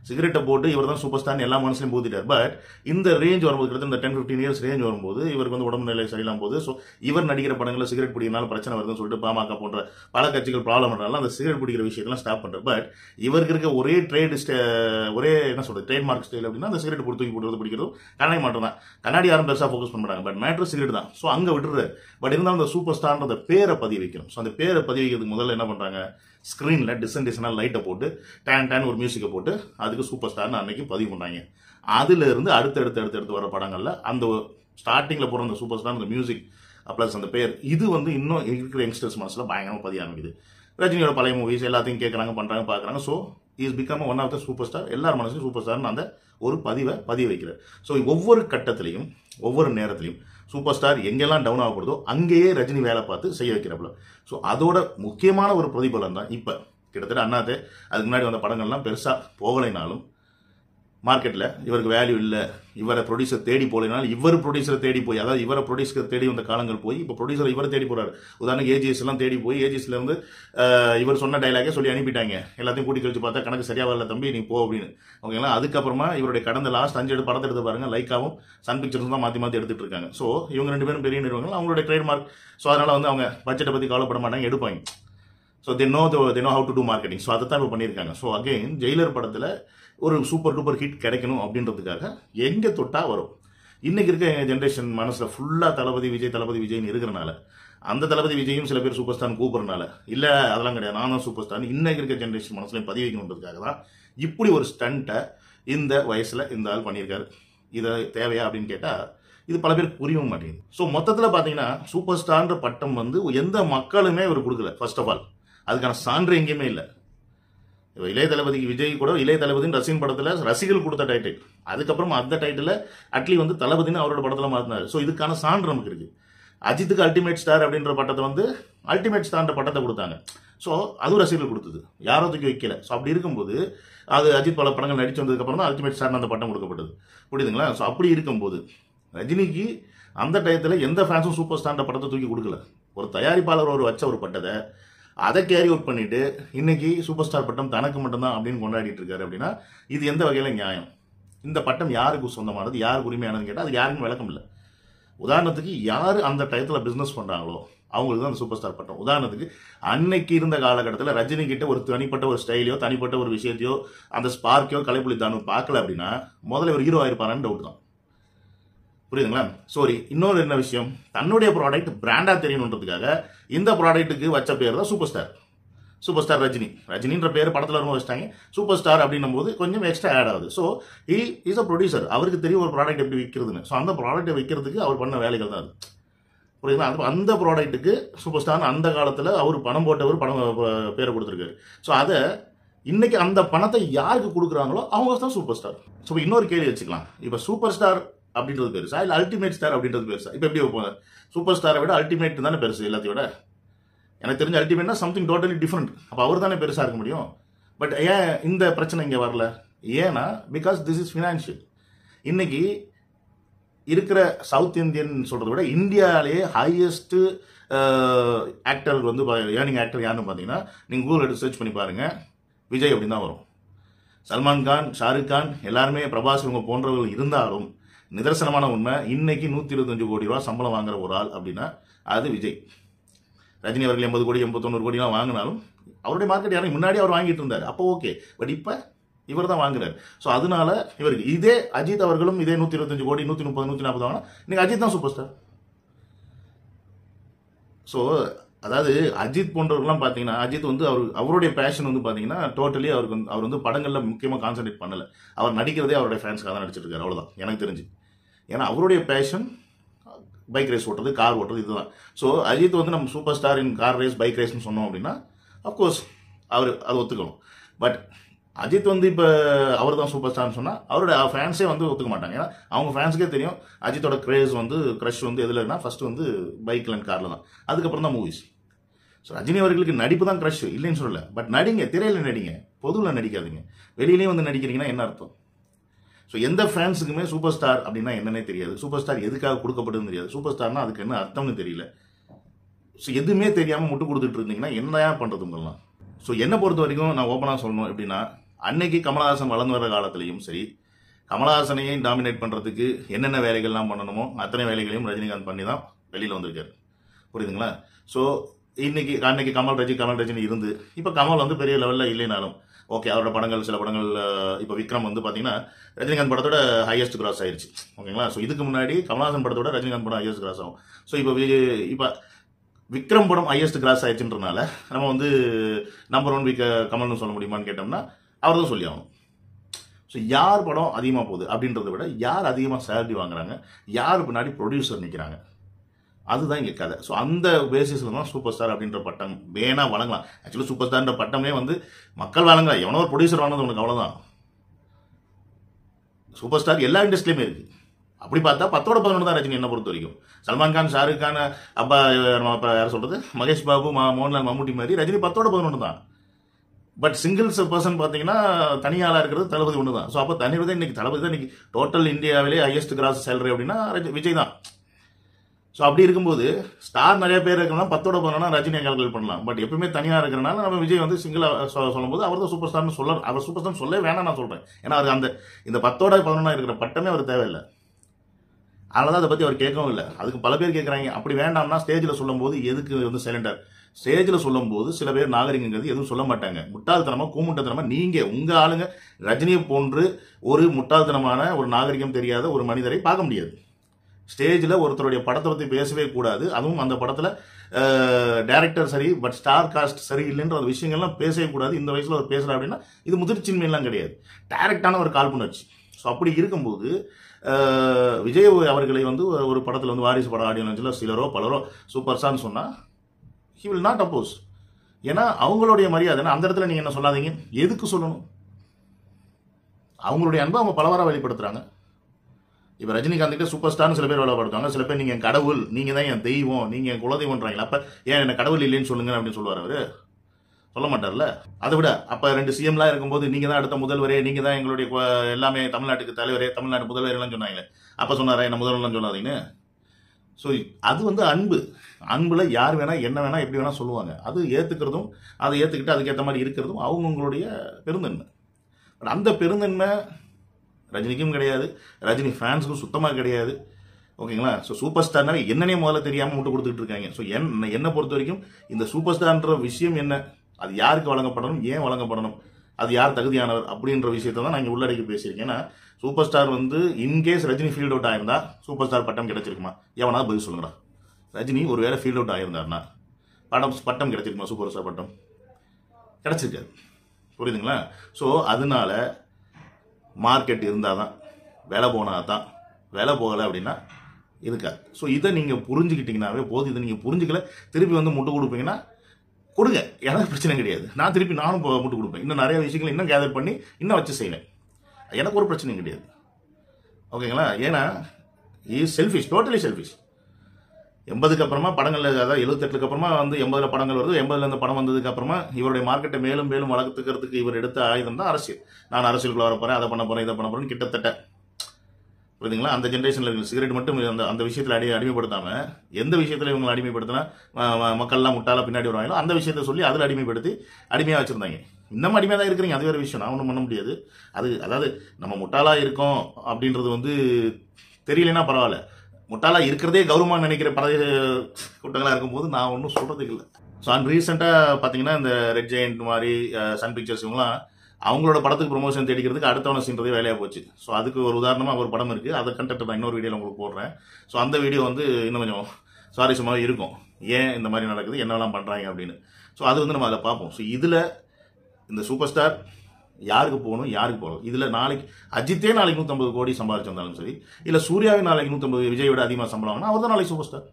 சிகரெட்டை போட்டு இவர் தான் சூப்பர் ஸ்டார் எல்லா மனசுலையும் போத்திட்டார் பட் இந்த ரேஞ்ச் வரும்போது கிட்டத்தட்ட இந்த டென் ஃபிஃப்டீன் இயர்ஸ் ரேஞ்ச் வரும்போது இவருக்கு வந்து உடம்பு நிலை சரியில்லாம போது ஸோ இவர் நடிக்கிற படங்களில் சிகரெட் பிடிக்கிறனால பிரச்சனை வருதுன்னு சொல்லிட்டு பாமக போன்ற பல கட்சிகள் ப்ராப்ளம் பண்ணுறாங்க அந்த சிகரெட் பிடிக்கிற விஷயத்தெல்லாம் ஸ்டாப் பண்ணுறாரு பட் இவருக்கு இருக்க ஒரே ட்ரேட் ஒரே என்ன சொல்றது ட்ரேட் மார்க் ஸ்டைல் அப்படின்னா அந்த சிகரெட் போட்டு தூக்கி போடுறது பிடிக்கிறதும் கண்ணாடி மட்டும் தான் கண்ணாடி யாரும் பெருசாக ஃபோக்கஸ் பண்ண மாட்டாங்க பட் மேட்ரு சிகரெட் தான் ஸோ அங்கே விட்டுரு பட் இருந்தாலும் அந்த சூப்பர் ஸ்டார்ன்ற பேரை பதிவு வைக்கணும் ஸோ அந்த பேரை பதிவு வைக்கிறதுக்கு முதல்ல என்ன பண்ணுறாங்க ஸ்க்ரீனில் டிசன் டிசனாக லைட்டை போட்டு டேன் டேன் ஒரு மியூசிக்கை போட்டு அதுக்கு சூப்பர் ஸ்டார்னு அன்னைக்கு பதிவு பண்ணாங்க அதுல இருந்து அடுத்து அடுத்து அடுத்து அடுத்து வர படங்கள்ல அந்த ஸ்டார்டிங்கில் போகிற அந்த சூப்பர் ஸ்டார் அந்த மியூசிக் ப்ளஸ் அந்த பேர் இது வந்து இன்னும் இருக்கிற யங்ஸ்டர்ஸ் மனசில் பயங்கரமாக பதிய ஆரம்பிக்குது ரஜினியோட பழைய மூவிஸ் எல்லாத்தையும் கேட்குறாங்க பண்ணுறாங்க பார்க்குறாங்க so is become one of the super star எல்லார் மனசும் சூப்பர் ஸ்டார்னு அந்த ஒரு பதிவை பதிய வைக்கிறார் ஸோ ஒவ்வொரு கட்டத்திலையும் ஒவ்வொரு நேரத்திலையும் சூப்பர் ஸ்டார் எங்கெல்லாம் டவுன் ஆகப்படுதோ அங்கேயே ரஜினி வேலை பார்த்து செய்ய வைக்கிறாப்புல ஸோ அதோட முக்கியமான ஒரு பிரதிபலன் தான் இப்போ கிட்டத்தட்ட அண்ணாத்தே அதுக்கு முன்னாடி வந்த படங்கள்லாம் பெருசாக போகலைனாலும் மார்க்கெட்டில் இவருக்கு வேல்யூ இல்லை இவரை ப்ரொடியூசர் தேடி போகலைனாலும் இவர் ப்ரொடியூசரை தேடி போய் அதாவது இவரை ப்ரொடியூசர் தேடி வந்த காலங்கள் போய் இப்போ ப்ரொடியூசர் இவரை தேடி போறாரு உதாரணம் ஏஜிஎஸ் எல்லாம் தேடி போய் ஏஜிஎஸ்ல இருந்து அஹ், இவர் சொன்ன டைலாகே சொல்லி அனுப்பிட்டாங்க எல்லாத்தையும் கூட்டி கழிச்சு பார்த்தா கணக்கு சரியா வரல தம்பி நீ போ அப்படின்னு ஓகேங்களா அதுக்கப்புறமா இவருடைய கடந்த லாஸ்ட் அஞ்சு எடுத்து படத்தை எடுத்து பாருங்க லைக்காவும் சன் பிக்சர்ஸ் தான் மாற்றி மாற்றி எடுத்துட்டு இருக்காங்க ஸோ இவங்க ரெண்டு பேரும் பெரிய நிறுவனங்கள் அவங்களுடைய ட்ரேட்மார்க் ஸோ அதனால வந்து அவங்க பட்ஜெட்டை பற்றி கவலைப்பட மாட்டாங்க எடுப்பாங்க so they know they know how to do marketing so அதை தான் இப்போ பண்ணியிருக்காங்க ஸோ அகைன் ஜெயிலர் படத்தில் ஒரு சூப்பர் டூப்பர் ஹிட் கிடைக்கணும் அப்படின்றதுக்காக எங்கே தொட்டா வரும் இன்னைக்கு இருக்க ஜென்ரேஷன் மனசில் ஃபுல்லாக தளபதி விஜய் தளபதி விஜய்னு இருக்கிறனால அந்த தளபதி விஜயும் சில பேர் சூப்பர் ஸ்டார் கூப்பிட்றனால இல்லை அதெல்லாம் கிடையாது நான் தான் சூப்பர் ஸ்டார் இன்னைக்கு இருக்க ஜென்ரேஷன் மனசுலையும் பதிவு வைக்கணுன்றதுக்காக தான் இப்படி ஒரு ஸ்டண்ட்டை இந்த வயசில் இந்த ஆள் பண்ணியிருக்காரு இதை தேவையா அப்படின்னு கேட்டால் இது பல பேருக்கு புரியவும் மாட்டேங்குது ஸோ மொத்தத்தில் பார்த்தீங்கன்னா சூப்பர் ஸ்டார்ன்ற பட்டம் வந்து எந்த மக்களுமே இவர் கொடுக்கல ஃபர்ஸ்ட் ஆஃப் ஆல் அதுக்கான சான்று எங்கேயுமே இல்லை இப்ப இளைய தளபதிக்கு விஜய் கூட இளைய தளபதின்னு ரசிகன் படத்தில் ரசிகர்கள் கொடுத்த டைட்டில் அதுக்கப்புறம் அந்த டைட்டில் அட்லி வந்து தளபதினு அவரோட படத்தில் மாற்றினார் ஸோ இதுக்கான சான்று நமக்கு இருக்கு அஜித்துக்கு அல்டிமேட் ஸ்டார் அப்படின்ற பட்டத்தை வந்து அல்டிமேட் ஸ்டார்ன்ற பட்டத்தை கொடுத்தாங்க ஸோ அதுவும் ரசிகர்கள் கொடுத்தது யாரோ தூக்கி வைக்கல ஸோ அப்படி இருக்கும்போது அது அஜித் பல படங்கள் நடிச்சு வந்ததுக்கப்புறம் தான் அல்டிமேட் ஸ்டார் அந்த பட்டம் கொடுக்கப்பட்டது புரியுதுங்களா ஸோ அப்படி இருக்கும்போது ரஜினிக்கு அந்த டயத்தில் எந்த ஃபேன்ஸும் சூப்பர் ஸ்டார்ன்ற படத்தை தூக்கி கொடுக்கல ஒரு தயாரிப்பாளர் ஒரு வச்ச ஒரு பட்டத்தை அதை கேரி அவுட் பண்ணிட்டு இன்னைக்கு சூப்பர் ஸ்டார் பட்டம் தனக்கு மட்டும்தான் அப்படின்னு கொண்டாடிட்டு இருக்காரு அப்படின்னா இது எந்த வகையில நியாயம் இந்த பட்டம் யாருக்கு சொந்தமானது யாருக்கு உரிமையானதுன்னு கேட்டால் அது யாருக்கும் விளக்கம் இல்லை உதாரணத்துக்கு யார் அந்த டயத்தில் பிஸ்னஸ் பண்ணுறாங்களோ அவங்களுக்கு தான் அந்த சூப்பர் ஸ்டார் பட்டம் உதாரணத்துக்கு அன்னைக்கு இருந்த காலகட்டத்தில் ரஜினி கிட்ட ஒரு தனிப்பட்ட ஒரு ஸ்டைலையோ தனிப்பட்ட ஒரு விஷயத்தையோ அந்த ஸ்பார்க்கையோ கலைப்புலி தானு பார்க்கல அப்படின்னா முதல்ல ஒரு ஹீரோ ஆயிருப்பாரான்னு டவுட் தான் புரியுதுங்களா சாரி இன்னொரு என்ன விஷயம் தன்னுடைய ப்ராடக்ட் பிராண்டா தெரியணுன்றதுக்காக இந்த ப்ராடக்ட்டுக்கு வச்ச பேர் தான் super star super star Rajini ரஜினின்ற பேர் படத்தில் வரும்போது வச்சிட்டாங்க சூப்பர் ஸ்டார் அப்படின்னும் போது கொஞ்சம் எக்ஸ்ட்ரா ஆட் ஆகுது so he is a producer அவருக்கு தெரியும் ஒரு ப்ராடக்ட் எப்படி விற்கிறதுன்னு ஸோ அந்த ப்ராடக்ட்டை விற்கிறதுக்கு அவர் பண்ண வேலைகள் தான் அது புரியுதுங்களா அது அந்த ப்ராடக்ட்டுக்கு சூப்பர் ஸ்டார் அந்த காலத்தில் அவர் பணம் போட்டவர் பணம் அஹ், பேரை கொடுத்துருக்காரு ஸோ அதை இன்னைக்கு அந்த பணத்தை யாருக்கு கொடுக்குறாங்களோ அவங்க தான் சூப்பர் ஸ்டார் ஸோ இன்னொரு கேள்வி வச்சுக்கலாம் இப்போ சூப்பர் ஸ்டார் அப்படின்றது பெருசா இல்லை அல்டிமேட் ஸ்டார் அப்படின்றது பெருசா இப்போ எப்படி வைப்போங்க சூப்பர் ஸ்டாரை விட அல்டிமேட் தானே பெருசு எல்லாத்தையும் விட எனக்கு தெரிஞ்ச அல்டிமேட்னா சம்திங் டோட்டலி டிஃப்ரெண்ட் அப்போ அவர் தானே பெருசாக இருக்க முடியும் பட் ஏன் இந்த பிரச்சனை இங்கே வரல ஏன்னா பிகாஸ் திஸ் இஸ் ஃபினான்ஷியல் இன்னைக்கு இருக்கிற சவுத் இந்தியன் சொல்றதை விட இந்தியாவிலேயே ஹையஸ்ட் ஆக்டர் வந்து ஏர்னிங் ஆக்டர் யாருன்னு பார்த்தீங்கன்னா நீங்கள் கூகுள் எடுத்து சர்ச் பண்ணி பாருங்க விஜய் அப்படின்னு தான் வரும் சல்மான் கான் ஷாருக் கான் எல்லாருமே பிரபாஸ் இவங்க போன்றவர்கள் இருந்தாலும் நிதர்சனமான உண்மை இன்னைக்கு நூற்றி இருபத்தஞ்சு கோடி ரூபா சம்பளம் வாங்குற ஒரு ஆள் அப்படின்னா அது விஜய் ரஜினி அவர்கள் எண்பது கோடி எண்பது தொண்ணூறு கோடிலாம் வாங்கினாலும் அவருடைய மார்க்கெட் யாரும் முன்னாடி அவர் வாங்கிட்டு இருந்தார் அப்போ ஓகே பட் இப்போ இவர் தான் வாங்குறாரு ஸோ அதனால இவருக்கு இதே அஜித் அவர்களும் இதே நூற்றி இருபத்தஞ்சு கோடி நூற்றி முப்பது நூற்றி நாற்பது வாங்கினா இன்னைக்கு அஜித் தான் சூப்பர் ஸ்டார் ஸோ அதாவது அஜித் போன்றவர்கள்லாம் பார்த்தீங்கன்னா அஜித் வந்து அவர் அவருடைய பேஷன் வந்து பார்த்தீங்கன்னா டோட்டலி அவருக்கு வந்து அவர் வந்து படங்களில் முக்கியமாக கான்சென்ட்ரேட் பண்ணல அவர் நடிக்கிறதே அவருடைய ஃபேன்ஸ்க்காக தான் நடிச்சிட்டு இருக்காரு அவ்வளோதான் எனக்கு தெரிஞ்சு ஏன்னா அவருடைய பேஷன் பைக் ரேஸ் ஓட்டுறது கார் ஓட்டுறது இதுதான் ஸோ அஜித் வந்து நம்ம super star in car race bike ரேஸ்னு சொன்னோம் அப்படின்னா அஃப்கோர்ஸ் அவர் அதை ஒத்துக்கணும் பட் அஜித் வந்து இப்போ அவர் தான் சூப்பர் ஸ்டார்னு சொன்னால் அவரோட ஃபேன்ஸே வந்து ஒத்துக்க மாட்டாங்க ஏன்னா அவங்க ஃபேன்ஸுக்கே தெரியும் அஜித்தோட கிரேஸ் வந்து க்ரஷ் வந்து எதுலன்னா ஃபர்ஸ்ட் வந்து பைக்கில் அண்ட் காரில் தான் அதுக்கப்புறம் தான் மூவிஸ் ஸோ ரஜினி அவர்களுக்கு நடிப்பு தான் க்ரஷ் இல்லைன்னு சொல்லல பட் நடிங்க திரையில நடிங்க பொதுவில் நடிக்காதீங்க வெளியிலேயே வந்து நடிக்கிறீங்கன்னா என்ன அர்த்தம் ஸோ எந்த ஃபேன்ஸுக்குமே சூப்பர் ஸ்டார் அப்படின்னா என்னன்னே தெரியாது சூப்பர் ஸ்டார் எதுக்காக கொடுக்கப்படுதுன்னு தெரியாது சூப்பர் ஸ்டார்னா அதுக்கு என்ன அர்த்தம்னு தெரியல ஸோ எதுவுமே தெரியாமல் முட்டு கொடுத்துட்டு இருந்தீங்கன்னா என்னையா பண்ணுறது உங்களாம் ஸோ என்னை பொறுத்த வரைக்கும் நான் ஓப்பனாக சொல்லணும் எப்படின்னா அன்னைக்கு கமலஹாசன் வளர்ந்து வர காலத்திலையும் சரி கமலஹாசனையே டாமினேட் பண்றதுக்கு என்னென்ன வேலைகள்லாம் பண்ணணுமோ அத்தனை வேலைகளையும் ரஜினிகாந்த் பண்ணி தான் வெளியில வந்திருக்காரு புரியுதுங்களா ஸோ இன்னைக்கு அன்னைக்கு கமல் ரஜி கமல் ரஜினி இருந்து இப்போ கமல் வந்து பெரிய லெவலில் இல்லைனாலும் ஓகே அவரோட படங்கள் சில படங்கள் அஹ், இப்போ விக்ரம் வந்து பார்த்தீங்கன்னா ரஜினிகாந்த் படத்தோட ஹையஸ்ட் கிராஸ் ஆயிருச்சு ஓகேங்களா ஸோ இதுக்கு முன்னாடி கமல்ஹாசன் படத்தோட ரஜினிகாந்த் படம் ஹையஸ்ட் கிராஸ் ஆகும் ஸோ இப்போ வி- இப்போ விக்ரம் படம் ஹையஸ்ட் கிராஸ் ஆயிடுச்சுன்றனால நம்ம வந்து நம்பர் ஒன் விக் கமல்னு சொல்ல முடியுமான்னு கேட்டோம்னா அவர் தான் சொல்லி ஆகணும் ஸோ யார் படம் அதிகமாக போகுது அப்படின்றத விட யார் அதிகமாக சேலரி வாங்குறாங்க யார் பின்னாடி ப்ரொடியூசர் நிற்கிறாங்க அதுதான் இங்கே கதை ஸோ அந்த பேசிஸில் தான் சூப்பர் ஸ்டார் அப்படின்ற பட்டம் வேணா வழங்கலாம் ஆக்சுவலி சூப்பர் ஸ்டார்ன்ற பட்டமே வந்து மக்கள் வழங்கலாம் எவனோ ஒரு ப்ரொடியூசர் வாங்கினது உனக்கு அவ்வளோதான் சூப்பர் ஸ்டார் எல்லா இண்டஸ்ட்ரியுமே இருக்கு அப்படி பார்த்தா பத்தோட பதினொன்று தான் ரஜினி என்ன பொறுத்த வரைக்கும் சல்மான் கான் ஷாருக் கான் அப்பா நம்ம அப்பா யார் சொல்றது மகேஷ் பாபு மா மோகன்லால் மம்முட்டி மாதிரி ரஜினி பத்தோட பதினொன்று தான் பட் சிங்கிள்ஸ் பர்சன் பார்த்தீங்கன்னா தனியாளாக இருக்கிறது தளபதி ஒன்று தான் ஸோ அப்போ தனி தான் இன்னைக்கு தளபதி தான் இன்னைக்கு டோட்டல் இந்தியாவிலே ஹையஸ்ட் கிராஸ் சேலரி அப்படின்னா ரஜி- விஜய் தான் ஸோ அப்படி இருக்கும்போது ஸ்டார் நிறைய பேர் இருக்கிறனா பத்தோட பதினொன்னா ரஜினியை கால்குலேட் பண்ணலாம் பட் எப்பவுமே தனியாக இருக்கிறனால நம்ம விஜய் வந்து சிங்கிளாக சொல்லும்போது அவர் தான் சூப்பர் ஸ்டார்னு சொல்ல அவர் சூப்பர் ஸ்டார்னு சொல்ல வேணாம் நான் சொல்கிறேன் ஏன்னா அவர் அந்த இந்த பத்தோட பதினொன்னா இருக்கிற பட்டமே அவர் தேவையில்லை அதனால தான் அதை பற்றி அவர் கேட்கவும் இல்லை அதுக்கு பல பேர் கேட்குறாங்க அப்படி வேண்டாம்னா ஸ்டேஜில் சொல்லும்போது எதுக்கு வந்து சிலிண்டர் ஸ்டேஜில் சொல்லும்போது சில பேர் நாகரிகங்கிறது எதுவும் சொல்ல மாட்டாங்க முட்டாள்தனமா கூமுட்டத்தனமா நீங்க உங்க ஆளுங்க ரஜினியை போன்று ஒரு முட்டாள்தனமான ஒரு நாகரிகம் தெரியாத ஒரு மனிதரை பார்க்க முடியாது ஸ்டேஜில் ஒருத்தருடைய படத்தை பற்றி பேசவே கூடாது அதுவும் அந்த படத்தில் டைரக்டர் சரி பட் ஸ்டார் காஸ்ட் சரி இல்லைன்ற ஒரு விஷயங்கள்லாம் பேசவே கூடாது இந்த வயசில் அவர் பேசுகிறா அப்படின்னா இது முதிர்ச்சின்மையெல்லாம் கிடையாது டைரக்டான ஒரு காழ்ப்புணர்ச்சி ஸோ அப்படி இருக்கும்போது அஹ், விஜய் அவர்களை வந்து ஒரு படத்தில் வந்து வாரிசு படம் ஆடியன்ஸில் சிலரோ பலரோ சூப்பர் ஸ்டார்னு சொன்னால் ஹி வில் நாட் அப்போஸ் ஏன்னா அவங்களுடைய மரியாதை அந்த இடத்துல நீங்கள் என்ன சொல்லாதீங்க எதுக்கு சொல்லணும் அவங்களுடைய அன்பை அவங்க பலவாரா வெளிப்படுத்துறாங்க இப்போ ரஜினிகாந்த் கிட்ட சூப்பர் ஸ்டார்னு சில பேர் வேலைப்படுத்தாங்க சில பேர் நீங்க என் கடவுள் நீங்க தான் என் தெய்வம் நீங்க என் குலதெய்வம்ன்றாங்களா அப்ப ஏன் என்ன கடவுள் இல்லைன்னு சொல்லுங்க அப்படின்னு சொல்லுவார் அவரு சொல்ல மாட்டார்ல அதை விட அப்ப ரெண்டு சிஎம்லாம் இருக்கும்போது நீங்க தான் அடுத்த முதல்வரே நீங்க தான் எங்களுடைய கு- எல்லாமே தமிழ்நாட்டுக்கு தலைவரே தமிழ்நாட்டு முதல்வர் எல்லாம் சொன்னாங்களே அப்ப சொன்னாரா என்ன முதல்வர்லாம் சொல்லாதீங்கன்னு ஸோ அது வந்து அன்பு அன்புல யார் வேணா என்ன வேணா எப்படி வேணா சொல்லுவாங்க அது ஏத்துக்கிறதும் அதை ஏத்துக்கிட்டு அதுக்கேற்ற மாதிரி இருக்கிறதும் அவங்கவுங்களுடைய பெருந்தன்மை பட் அந்த பெருந்தன்மை ரஜினிக்கும் கிடையாது ரஜினி ஃபேன்ஸுக்கும் சுத்தமாக கிடையாது ஓகேங்களா ஸோ சூப்பர் ஸ்டார்னாவே என்னன்னே முதல்ல தெரியாமல் முட்டு கொடுத்துட்டு இருக்காங்க ஸோ என் என்னை பொறுத்த வரைக்கும் இந்த சூப்பர் ஸ்டார்ன்ற விஷயம் என்ன அது யாருக்கு வழங்கப்படணும் ஏன் வழங்கப்படணும் அது யார் தகுதியானவர் அப்படின்ற விஷயத்தை தான் நான் இங்கே உள்ளடக்கி பேசியிருக்கேன் ஏன்னா சூப்பர் ஸ்டார் வந்து இன்கேஸ் ரஜினி ஃபீல்ட் அவுட் ஆயிருந்தா சூப்பர் ஸ்டார் பட்டம் கிடைச்சிருக்குமா எவனா பதில் சொல்லுங்கடா ரஜினி ஒருவேளை ஃபீல்ட் அவுட் ஆயிருந்தாருன்னா படம் பட்டம் கிடைச்சிருக்குமா சூப்பர் ஸ்டார் பட்டம் கிடைச்சிருக்காது புரியுதுங்களா ஸோ அதனால மார்க்கெட் இருந்தால் தான் விலை போனால் தான் விலை போகலை அப்படின்னா இருக்காது ஸோ இதை நீங்கள் புரிஞ்சுக்கிட்டீங்கன்னாவே போதும் இதை நீங்கள் புரிஞ்சுக்கல திருப்பி வந்து முட்டு கொடுப்பீங்கன்னா கொடுங்க எனக்கு பிரச்சனை கிடையாது நான் திருப்பி நானும் போ- முட்டு கொடுப்பேன் இன்னும் நிறைய விஷயங்களை இன்னும் கேதர் பண்ணி இன்னும் வச்சு செய்வேன் எனக்கு ஒரு பிரச்சனையும் கிடையாது ஓகேங்களா ஏன்னா இஸ் செல்ஃபிஷ் டோட்டலி செல்ஃபிஷ் எண்பதுக்கு அப்புறமா படங்கள் அதாவது எழுபத்தெட்டுக்கு அப்புறமா வந்து எண்பதுல படங்கள் வருது எண்பதுல இந்த படம் வந்ததுக்கு அப்புறமா இவருடைய மார்க்கெட்டை மேலும் மேலும் வளர்த்துக்கிறதுக்கு இவர் எடுத்த ஆயுதம் தான் அரசியல் நான் அரசியலுக்குள்ள வர போறேன் அதை பண்ண போறேன் இதை பண்ண போறேன்னு கிட்டத்தட்ட புரியுதுங்களா அந்த ஜென்ரேஷன்ல சிகரெட் மட்டும் அந்த அந்த விஷயத்துல அடி அடிமைப்படுத்தாம எந்த விஷயத்துல இவங்களை அடிமைப்படுத்தினா ம- ம- மக்கள்லாம் முட்டாளா பின்னாடி வருவாங்களோ அந்த விஷயத்த சொல்லி அதில் அடிமைப்படுத்தி அடிமையா வச்சிருந்தாங்க இன்னமும் அடிமையா தான் இருக்கிறீங்க அது வேற விஷயம் நான் ஒன்றும் பண்ண முடியாது அது அதாவது நம்ம முட்டாளா இருக்கோம் அப்படின்றது வந்து தெரியலனா பரவாயில்ல முட்டாளா இருக்கிறதே கௌரவமா நினைக்கிற பல கூட்டங்களா இருக்கும்போது நான் ஒன்றும் சொல்றதுக்கு இல்லை ஸோ அண்ட் ரீசெண்டாக பார்த்தீங்கன்னா இந்த ரெட் ஜெயண்ட் மாதிரி சன் பிக்சர்ஸ் இவங்கலாம் அவங்களோட படத்துக்கு ப்ரொமோஷன் தேடிக்கிறதுக்கு அடுத்தவனை சீன்றதே வேலையாக போச்சு ஸோ அதுக்கு ஒரு உதாரணமாக ஒரு படம் இருக்குது அதை கண்டெக்ட் நான் இன்னொரு வீடியோவில் உங்களுக்கு போடுறேன் ஸோ அந்த வீடியோ வந்து இன்னும் கொஞ்சம் சுவாரஸ்யமாக இருக்கும் ஏன் இந்த மாதிரி நடக்குது என்னெல்லாம் பண்ணுறாங்க அப்படின்னு ஸோ அது வந்து நம்ம அதில் பார்ப்போம் ஸோ இதில் இந்த சூப்பர் ஸ்டார் யாருக்கு போகணும் யாருக்கு போகணும் இதில் நாளைக்கு அஜித்தே நாளைக்கு நூற்றம்பது கோடி சம்பாதிச்சிருந்தாலும் சரி இல்லை சூர்யாவே நாளைக்கு நூற்றம்பது விஜய் விட அதிகமாக சம்பளம் வாங்கினா அவர் தான் நாளைக்கு சூப்பர் ஸ்டார்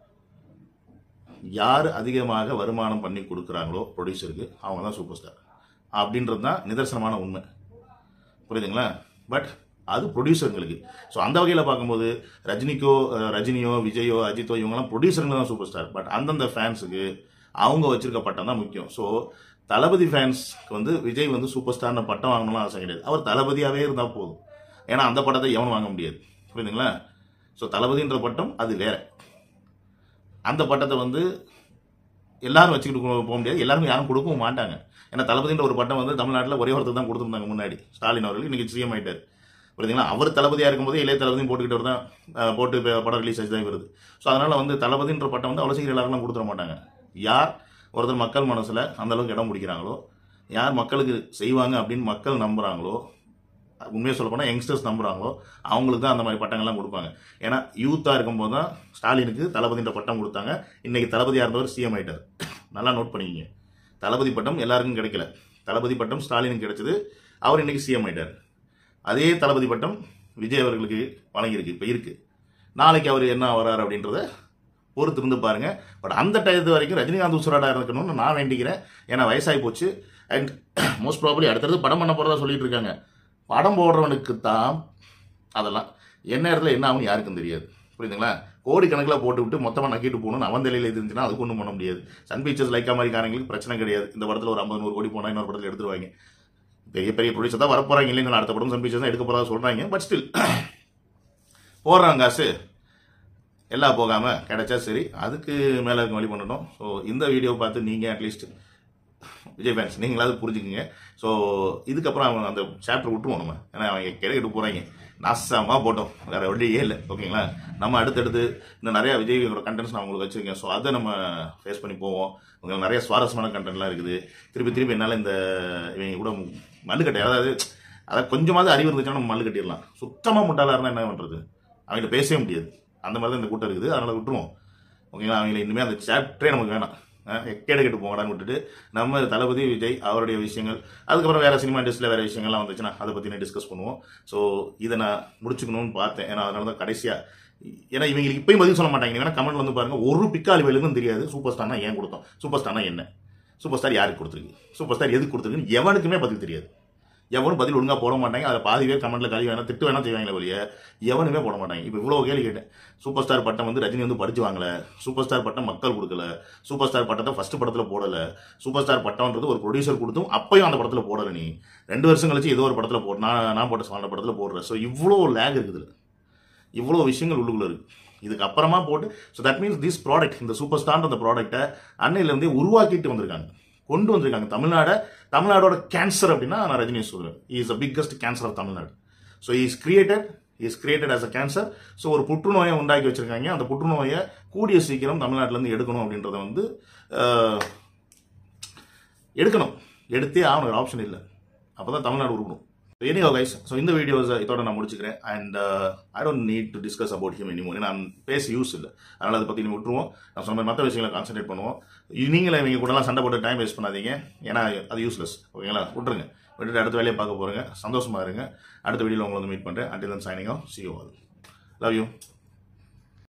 யார் அதிகமாக வருமானம் பண்ணி கொடுக்குறாங்களோ ப்ரொடியூசருக்கு அவங்க தான் சூப்பர் ஸ்டார் அப்படின்றது தான் நிதர்சனமான உண்மை புரியுதுங்களா பட் அது ப்ரொடியூசருங்களுக்கு ஸோ அந்த வகையில் பார்க்கும்போது ரஜினிக்கோ அஹ், ரஜினியோ விஜயோ அஜித்தோ இவங்கெல்லாம் ப்ரொடியூசருங்க தான் சூப்பர் ஸ்டார் பட் அந்தந்த ஃபேன்ஸுக்கு அவங்க வச்சிருக்க பட்டம் தான் முக்கியம் ஸோ தளபதி ஃபேன்ஸ்க்கு வந்து விஜய் வந்து சூப்பர் ஸ்டார்னு பட்டம் வாங்கணும்னு ஆசை கிடையாது அவர் தளபதியாகவே இருந்தால் போதும் ஏன்னா அந்த பட்டத்தை எவனும் வாங்க முடியாது புரியுதுங்களா ஸோ தளபதின்ற பட்டம் அது வேற அந்த பட்டத்தை வந்து எல்லாரும் வச்சுக்கிட்டு போ- போக முடியாது எல்லாருக்கும் யாரும் கொடுக்கவும் மாட்டாங்க ஏன்னா தளபதின்ற ஒரு பட்டம் வந்து தமிழ்நாட்டில் ஒரே ஒருத்தர் தான் கொடுத்துருந்தாங்க முன்னாடி ஸ்டாலின் அவர்கள் இன்னைக்கு சிஎம் ஆயிட்டார் புரியுதுங்களா அவர் தளபதியாக இருக்கும்போது இளைய தளபதியும் போட்டுக்கிட்டு தான் அஹ், போட்டு இப்ப படம் ரிலீஸ் ஆச்சு தான் வருது ஸோ அதனால வந்து தளபதின்ற பட்டம் வந்து அவ்வளோ சீக்கிரம் எல்லாருக்கும் கொடுத்துட மாட்டாங்க யார் ஒருத்தர் மக்கள் மனசில் அந்த அளவுக்கு இடம் பிடிக்கிறாங்களோ யார் மக்களுக்கு செய்வாங்க அப்படின்னு மக்கள் நம்புறாங்களோ உண்மையை சொல்ல போனால் யங்ஸ்டர்ஸ் நம்புறாங்களோ அவங்களுக்கு தான் அந்த மாதிரி பட்டங்கள்லாம் கொடுப்பாங்க ஏன்னா யூத்தாக இருக்கும்போது தான் ஸ்டாலினுக்கு தளபதின்ற பட்டம் கொடுத்தாங்க இன்னைக்கு தளபதியாக இருந்தவர் சிஎம் ஆயிட்டார் நல்லா நோட் பண்ணிக்கிங்க தளபதி பட்டம் எல்லாருக்கும் கிடைக்கல தளபதி பட்டம் ஸ்டாலினுக்கு கிடைச்சது அவர் இன்னைக்கு சிஎம் ஆயிட்டார் அதே தளபதி பட்டம் விஜய் அவர்களுக்கு வழங்கியிருக்கு இப்போ இருக்கு நாளைக்கு அவர் என்ன வராரு அப்படின்றத பொறுத்து இருந்து பாருங்க பட் அந்த டயத்து வரைக்கும் ரஜினிகாந்த் உசுராடா இருக்கணும்னு நான் வேண்டிக்கிறேன் ஏன்னா வயசாகி போச்சு அண்ட் மோஸ்ட் ப்ராபப்ளி அடுத்தது படம் பண்ண போறதா சொல்லிட்டு இருக்காங்க படம் போடுறவனுக்கு தான் அதெல்லாம் என்ன இடத்துல என்ன ஆகும் யாருக்கும் தெரியாது புரியுதுங்களா கோடிக்கணக்கில் போட்டு விட்டு மொத்தமாக நக்கிட்டு போகணும்னு அவன் தலையில் இருந்துச்சுன்னா அதுக்கு ஒன்றும் பண்ண முடியாது சன் பிக்சர்ஸ் லைக்கா மாதிரி காரங்களுக்கு பிரச்சனை கிடையாது இந்த படத்தில் ஒரு ஐம்பது நூறு கோடி போனால் இன்னொரு படத்தில் எடுத்துருவாங்க பெரிய பெரிய ப்ரொடியூசர் தான் வரப்போறாங்க இல்லைங்க அடுத்த படம் சன் பிக்சர்ஸ் தான் எடுக்க போறதா சொல்றாங்க பட் ஸ்டில் போடுறாங்க காசு எல்லாம் போகாம கிடைச்சா சரி அதுக்கு மேல இருக்க வழி பண்ணணும் ஸோ இந்த வீடியோ பார்த்து நீங்க அட்லீஸ்ட் விஜய் ஃபேன்ஸ் நீங்களாவது புரிஞ்சுக்குங்க ஸோ இதுக்கப்புறம் அவங்க அந்த சாப்டர் விட்டுருவோம் நம்ம ஏன்னா அவங்க கிடைக்கிட்டு போறாங்க நாசமா போட்டோம் வேற வழியே இல்லை ஓகேங்களா நம்ம அடுத்தடுத்து இன்னும் நிறைய விஜயோட கண்டென்ட்ஸ் நான் உங்களுக்கு வச்சிருக்கேன் ஸோ அதை நம்ம ஃபேஸ் பண்ணி போவோம் உங்களுக்கு நிறைய சுவாரஸ்யமான கண்டென்ட்லாம் இருக்குது திருப்பி திருப்பி என்னால் இந்த இவங்க கூட மல்லு கட்டை அதாவது அதை கொஞ்சமாவது அறிவு இருந்துச்சுன்னா நம்ம மல்லு கட்டிடலாம் சுத்தமாக முட்டாளா இருந்தால் என்ன பண்ணுறது அவங்கள்ட்ட பேசவே முடியாது அந்த மாதிரி தான் இந்த கூட்டம் இருக்குது அதனால விட்டுருவோம் ஓகேங்களா அவங்கள இனிமேல் அந்த சாப்டரே நமக்கு வேணாம் அஹ் எக்கேடு கெட்டு போங்கடான்னு விட்டுட்டு நம்ம தளபதி விஜய் அவருடைய விஷயங்கள் அதுக்கப்புறம் வேற சினிமா இண்டஸ்ட்ரியில் வேற விஷயங்கள்லாம் வந்துச்சுன்னா அதை பற்றி நான் டிஸ்கஸ் பண்ணுவோம் ஸோ இதை நான் முடிச்சுக்கணும்னு பார்த்தேன் ஏன்னா அதனால தான் கடைசியாக ஏன்னா இவங்களுக்கு இப்பயும் பதில் சொல்ல மாட்டாங்க வேணா கமெண்ட்ல வந்து பாருங்க ஒரு பிக்காளி வேலுக்கும் தெரியாது சூப்பர் ஸ்டார்னா ஏன் கொடுத்தோம் சூப்பர் ஸ்டார்னா என்ன சூப்பர் ஸ்டார் யாருக்கு கொடுத்துருக்கு சூப்பர் ஸ்டார் எதுக்கு கொடுத்துருக்குன்னு எவனுக்குமே பதில் தெரியாது எவனும் பதில் ஒழுங்கா போட மாட்டாங்க அதை பாதி பேர் கமெண்ட்ல கழுவி வேணா திட்டு வேணா செய்வாங்களே வழிய எவனுமே போட மாட்டாங்க இப்போ இவ்வளோ கேள்வி கேட்டேன் சூப்பர் ஸ்டார் பட்டம் வந்து ரஜினி வந்து படிச்சு வாங்கல சூப்பர் ஸ்டார் பட்டம் மக்கள் கொடுக்கல சூப்பர் ஸ்டார் பட்டத்தை ஃபர்ஸ்ட் படத்துல போடல சூப்பர் ஸ்டார் பட்டம்ன்றது ஒரு ப்ரொடியூசர் கொடுத்தும் அப்பயும் அந்த படத்துல போடல நீ ரெண்டு வருஷம் கழிச்சு ஏதோ ஒரு படத்துல போட நான் நான் போட்ட சாண்ட படத்துல போடுற ஸோ இவ்வளோ லேக் இருக்குது இதுல. இவ்வளோ விஷயங்கள் உள்ளுக்குள்ள இருக்கு இதுக்கு அப்புறமா போட்டு so that means this product இந்த சூப்பர் ஸ்டார் அந்த ப்ராடக்ட்டை அன்னையிலேருந்தே உருவாக்கிட்டு வந்திருக்காங்க கொண்டு வந்திருக்காங்க தமிழ்நாட தமிழ்நாடோட கேன்சர் அப்படின்னா நான் ரஜினி சொல்றேன் is the biggest cancer of Tamil Nadu so is created is created as a cancer so ஒரு புற்றுநோயை உண்டாக்கி வச்சிருக்காங்க அந்த புற்றுநோயை கூடிய சீக்கிரம் தமிழ்நாட்டிலேருந்து எடுக்கணும் அப்படின்றத வந்து அஹ், எடுக்கணும் எடுத்தே ஆகணும் ஒரு ஆப்ஷன் இல்லை அப்போ தான் தமிழ்நாடு உருக்கணும் எனியோ கைஸ் ஸோ இந்த வீடியோஸ் இதோட நான் முடிச்சுக்கிறேன் and I don't need to discuss about him anymore நான் பேச யூஸ் இல்லை அதனால் அதை பற்றி நீ விட்டுருவோம் நான் சொன்ன மாதிரி மற்ற விஷயங்களை கான்சென்ட்ரேட் பண்ணுவோம் நீங்களே இவங்க கூடலாம் சண்டை போட்டு டைம் வேஸ்ட் பண்ணாதீங்க ஏன்னா அது யூஸ்லெஸ் ஓகேங்களா விட்டுருங்க விட்டுட்டு அடுத்த வேலையை பார்க்க போகிறேங்க சந்தோஷமா இருங்க அடுத்த வீடியோவில் உங்களை வந்து மீட் பண்ணுறேன் until then signing off see you all love you